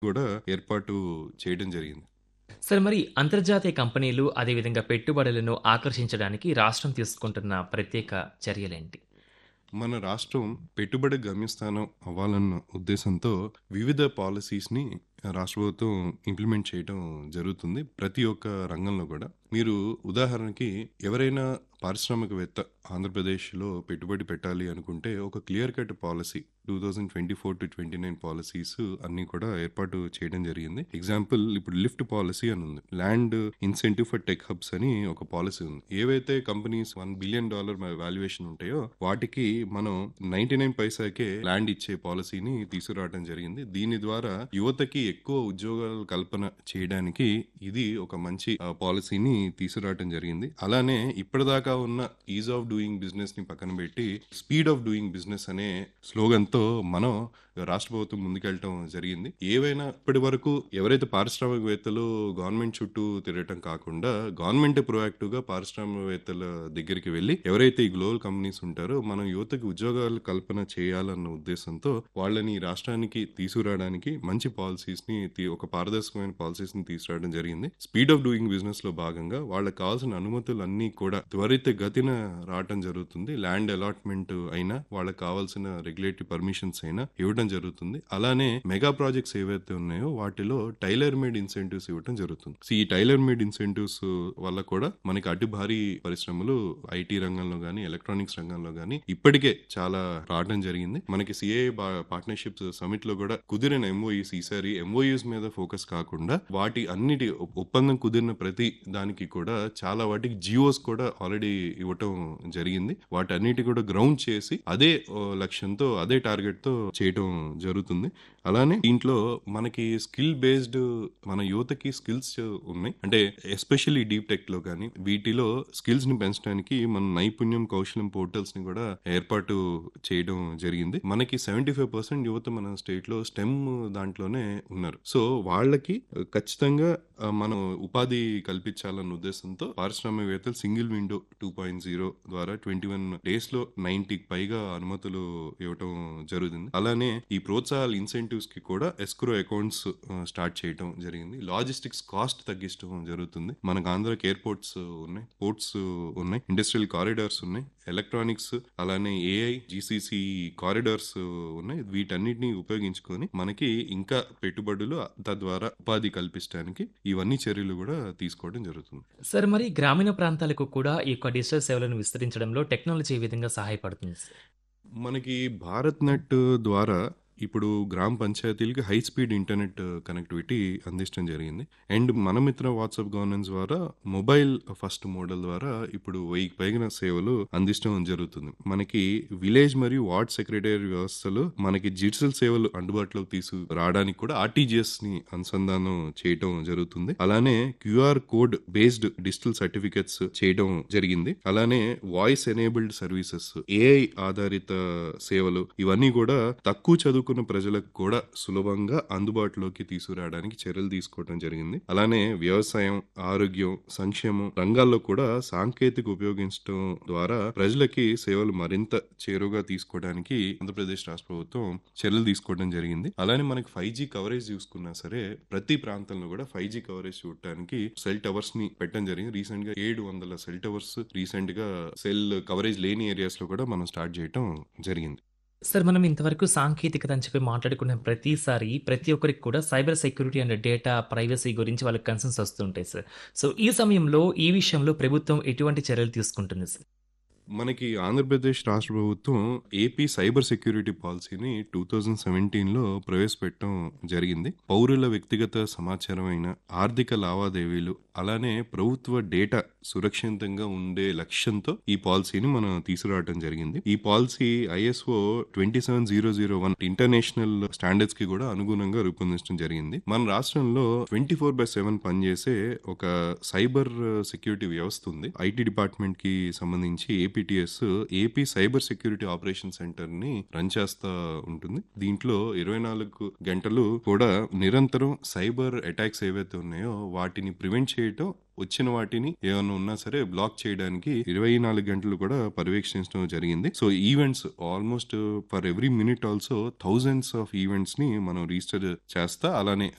కూడా ఏర్పాటు చేయడం జరిగింది. సార్ మరి అంతర్జాతీయ కంపెనీలు అదేవిధంగా పెట్టుబడులను ఆకర్షించడానికి రాష్ట్రం తీసుకుంటున్న ప్రత్యేక చర్యలేంటి? మన రాష్ట్రం పెట్టుబడి గమ్యస్థానం అవ్వాలన్న ఉద్దేశంతో వివిధ పాలసీస్‌ని రాష్ట్ర ప్రభుత్వం ఇంప్లిమెంట్ చేయటం జరుగుతుంది. ప్రతి ఒక్క రంగంలో కూడా. మీరు ఉదాహరణకి ఎవరైనా పారిశ్రామికవేత్త ఆంధ్రప్రదేశ్‌లో పెట్టుబడి పెట్టాలి అనుకుంటే ఒక క్లియర్ కట్ పాలసీ 2024-29 పాలసీస్ అన్నీ కూడా ఏర్పాటు చేయడం జరిగింది. ఎగ్జాంపుల్ ఇప్పుడు లిఫ్ట్ పాలసీ అని ఉంది. Land incentive for tech hubs అని ఒక పాలసీ ఉంది. ఏవైతే కంపెనీస్ $1 బిలియన్ వాల్యుయేషన్ ఉంటాయో వాటికి మనం 99 పైసాకే ల్యాండ్ ఇచ్చే పాలసీని తీసుకురావడం జరిగింది. దీని ద్వారా యువతకి ఎక్కువ ఉద్యోగాల కల్పన చేయడానికి ఇది ఒక మంచి ఆహ్, పాలసీని తీసుకురావటం జరిగింది. అలానే ఇప్పటిదాకా ఉన్న ఈజ్ ఆఫ్ డూయింగ్ బిజినెస్‌ని పక్కన పెట్టి స్పీడ్ ఆఫ్ డూయింగ్ బిజినెస్ అనే స్లోగన్‌తో మనం రాష్ట్ర ప్రభుత్వం ముందుకెళ్ళటం జరిగింది. ఏవైనా ఇప్పటివరకు ఎవరైతే పారిశ్రామికవేత్తలు గవర్నమెంట్ చుట్టూ తిరగటం కాకుండా గవర్నమెంటే ప్రొయాక్టివ్‌గా పారిశ్రామికవేత్తల దగ్గరికి వెళ్లి ఎవరైతే ఈ గ్లోబల్ కంపెనీస్ ఉంటారో మనం యువతకి ఉద్యోగాలు కల్పన చేయాలన్న ఉద్దేశంతో వాళ్ళని ఈ రాష్ట్రానికి తీసుకురావడానికి మంచి పాలసీస్‌ని తి ఒక పారదర్శకమైన పాలసీస్‌ని తీసుకురావడం జరిగింది. స్పీడ్ ఆఫ్ డూయింగ్ బిజినెస్‌లో భాగంగా వాళ్ళకి కావాల్సిన అనుమతులన్నీ కూడా త్వరితగతిన రావటం జరుగుతుంది. ల్యాండ్ అలాట్‌మెంట్ అయినా వాళ్ళకి కావాల్సిన రెగ్యులేటరీ పర్మిషన్స్ అయినా ఇవ్వడం జరుగుతుంది. అలానే మెగా ప్రాజెక్ట్స్ ఏవైతే ఉన్నాయో వాటిలో టైలర్ మేడ్ ఇన్సెంటివ్స్ ఇవ్వటం జరుగుతుంది. సో ఈ టైలర్ మేడ్ ఇన్సెంటివ్స్ వల్ల కూడా మనకి అటు భారీ పరిశ్రమలు ఐటీ రంగంలో గాని, ఎలక్ట్రానిక్స్ రంగంలో గాని ఇప్పటికే చాలా రావడం జరిగింది. మనకి సిఐఐ బా పార్ట్నర్‌షిప్స్ సమిట్‌లో కూడా కుదిరిన ఎంఓయూస్ ఈసారి ఎంఓయూస్ మీద ఫోకస్ కాకుండా వాటి అన్నిటి ఒప్ ఒప్పందం కుదిరిన ప్రతి దానికి కూడా చాలా వాటికి జియోస్ కూడా ఆల్రెడీ ఇవ్వటం జరిగింది. వాటన్నిటి కూడా గ్రౌండ్ చేసి అదే ఓహ్, లక్ష్యంతో అదే టార్గెట్‌తో చేయటం జరుగుతుంది. అలానే దీంట్లో మనకి స్కిల్ బేస్డ్ మన యువతకి స్కిల్స్ ఉన్నాయి. అంటే ఎస్పెషల్లీ డీప్ టెక్‌లో గాని వీటిలో స్కిల్స్‌ని పెంచడానికి మన నైపుణ్యం, కౌశలం పోర్టల్స్‌ని కూడా ఏర్పాటు చేయడం జరిగింది. మనకి 75% యువత మన స్టేట్‌లో స్టెమ్ దాంట్లోనే ఉన్నారు. సో వాళ్ళకి ఖచ్చితంగా ఆహ్, మనం ఉపాధి కల్పించాలన్న ఉద్దేశంతో పారిశ్రామికవేత్తలు సింగిల్ విండో 2.0 ద్వారా 21 డేస్‌లో 90కి పైగా అనుమతులు ఇవ్వటం జరుగుతుంది. అలానే ఈ ప్రోత్సాహాల ఇన్సెంటివ్స్‌కి కూడా ఎస్క్రో అకౌంట్స్ ఆహ్, స్టార్ట్ చేయటం జరిగింది. లాజిస్టిక్స్ కాస్ట్ తగ్గించడం జరుగుతుంది. మనకు ఆంధ్రాకి ఎయిర్‌పోర్ట్స్ ఉన్నాయి. పోర్ట్స్ ఉన్నాయి. ఇండస్ట్రియల్ కారిడార్స్ ఉన్నాయి. ఎలక్ట్రానిక్స్ అలానే ఏఐ, జీసీసీ కారిడార్స్ ఉన్నాయి. వీటన్నిటిని ఉపయోగించుకొని మనకి ఇంకా పెట్టుబడులు తద్వారా ఉపాధి కల్పించడానికి ఇవన్నీ చర్యలు కూడా తీసుకోవడం జరుగుతుంది. సార్ మరి గ్రామీణ ప్రాంతాలకు కూడా ఈ యొక్క డిజిటల్ సేవలను విస్తరించడంలో టెక్నాలజీ ఏ విధంగా సహాయపడుతుంది సార్? మనకి భారత్ నెట్ ద్వారా ఇప్పుడు గ్రామ పంచాయతీలకి హై స్పీడ్ ఇంటర్నెట్ కనెక్టివిటీ అందించడం జరిగింది. అండ్ మన మిత్ర వాట్సాప్ గవర్నెన్స్ ద్వారా మొబైల్ ఫస్ట్ మోడల్ ద్వారా ఇప్పుడు 1000కి పైగా సేవలు అందించడం జరుగుతుంది. మనకి విలేజ్ మరియు వార్డ్ సెక్రటరీ వ్యవస్థలు మనకి డిజిటల్ సేవలు అందుబాటులోకి తీసుకురావడానికి కూడా ఆర్టీజీఎస్‌ని అనుసంధానం చేయటం జరుగుతుంది. అలానే QR code based digital certificates చేయడం జరిగింది. అలానే వాయిస్ ఎనేబుల్డ్ సర్వీసెస్, ఏఐ ఆధారిత సేవలు ఇవన్నీ కూడా తక్కువ చదువుకున్న ప్రజలకు కూడా సులభంగా అందుబాటులోకి తీసుకురావడానికి చర్యలు తీసుకోవడం జరిగింది. అలానే వ్యవసాయం, ఆరోగ్యం, సంక్షేమం రంగాల్లో కూడా సాంకేతిక ఉపయోగించడం ద్వారా ప్రజలకి సేవలు మరింత చేరువగా తీసుకోవడానికి ఆంధ్రప్రదేశ్ రాష్ట్ర ప్రభుత్వం చర్యలు తీసుకోవడం జరిగింది. అలానే మనకి 5జీ కవరేజ్ చూసుకున్నా సరే ప్రతి ప్రాంతంలో కూడా 5జీ కవరేజ్ చూడటానికి సెల్ టవర్స్‌ని పెట్టడం జరిగింది. రీసెంట్‌గా 700 సెల్ టవర్స్ రీసెంట్‌గా సెల్ కవరేజ్ లేని ఏరియాస్‌లో కూడా మనం స్టార్ట్ చేయటం జరిగింది. సార్ మనం ఇంతవరకు సాంకేతికత అని చెప్పి మాట్లాడుకున్న ప్రతిసారి ప్రతి ఒక్కరికి కూడా cyber security and data privacy గురించి వాళ్ళకి కన్సర్న్స్ వస్తుంటాయి సార్. సో ఈ సమయంలో ఈ విషయంలో ప్రభుత్వం ఎటువంటి చర్యలు తీసుకుంటుంది సార్? మనకి ఆంధ్రప్రదేశ్ రాష్ట్ర ప్రభుత్వం ఏపీ సైబర్ సెక్యూరిటీ పాలసీని 2017లో ప్రవేశపెట్టడం జరిగింది. పౌరుల వ్యక్తిగత సమాచారమైన ఆర్థిక లావాదేవీలు అలానే ప్రభుత్వ డేటా సురక్షితంగా ఉండే లక్ష్యంతో ఈ పాలసీని మనం తీసుకురావడం జరిగింది. ఈ పాలసీ ఐఎస్ఓ 27001 ఇంటర్నేషనల్ స్టాండర్డ్స్ కి కూడా అనుగుణంగా రూపొందించడం జరిగింది. మన రాష్ట్రంలో 24/7 పనిచేసే ఒక సైబర్ సెక్యూరిటీ వ్యవస్థ ఉంది. ఐటీ డిపార్ట్మెంట్ కి సంబంధించి APTS AP cyber security operation centre ని రన్ చేస్తా ఉంటుంది. దీంట్లో 24 గంటలు కూడా నిరంతరం సైబర్ అటాక్స్ ఏవైతే ఉన్నాయో వాటిని ప్రివెంట్ చేయటం వచ్చిన వాటిని ఏమన్నా ఉన్నా సరే బ్లాక్ చేయడానికి 24 గంటలు కూడా పర్యవేక్షించడం జరిగింది. So events almost for every minute also thousands of events ని మనం రిజిస్టర్ చేస్తా అలానే